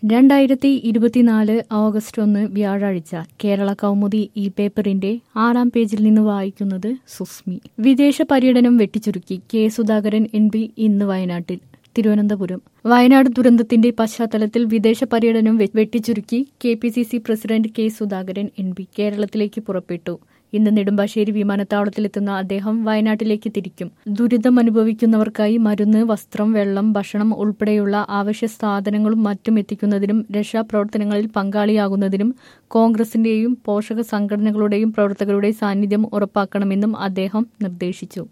രണ്ടായിരത്തി ഇരുപത്തിനാല് ഓഗസ്റ്റ് ഒന്ന് വ്യാഴാഴ്ച കേരള കൗമുദി ഈ പേപ്പറിന്റെ ആറാം പേജിൽ നിന്ന് വായിക്കുന്നത് സുസ്മി വിദേശ പര്യടനം വെട്ടിച്ചുരുക്കി കെ സുധാകരൻ എൻ പി ഇന്ന് വയനാട്ടിൽ തിരുവനന്തപുരം വയനാട് ദുരന്തത്തിന്റെ പശ്ചാത്തലത്തിൽ വിദേശ പര്യടനം വെ- വെട്ടിച്ചുരുക്കി K P C C president K Sudhakaran N P കേരളത്തിലേക്ക് പുറപ്പെട്ടു ഇന്ന് നെടുമ്പാശ്ശേരി വിമാനത്താവളത്തിലെത്തുന്ന അദ്ദേഹം വയനാട്ടിലേക്ക് തിരിക്കും ദുരിതം അനുഭവിക്കുന്നവർക്കായി മരുന്ന് വസ്ത്രം വെള്ളം ഭക്ഷണം ഉൾപ്പെടെയുള്ള ആവശ്യ സാധനങ്ങളും മറ്റും എത്തിക്കുന്നതിനും രക്ഷാപ്രവർത്തനങ്ങളിൽ പങ്കാളിയാകുന്നതിനും കോൺഗ്രസിന്റെയും പോഷക സംഘടനകളുടെയും പ്രവർത്തകരുടെ സാന്നിധ്യം ഉറപ്പാക്കണമെന്നും അദ്ദേഹം നിർദ്ദേശിച്ചു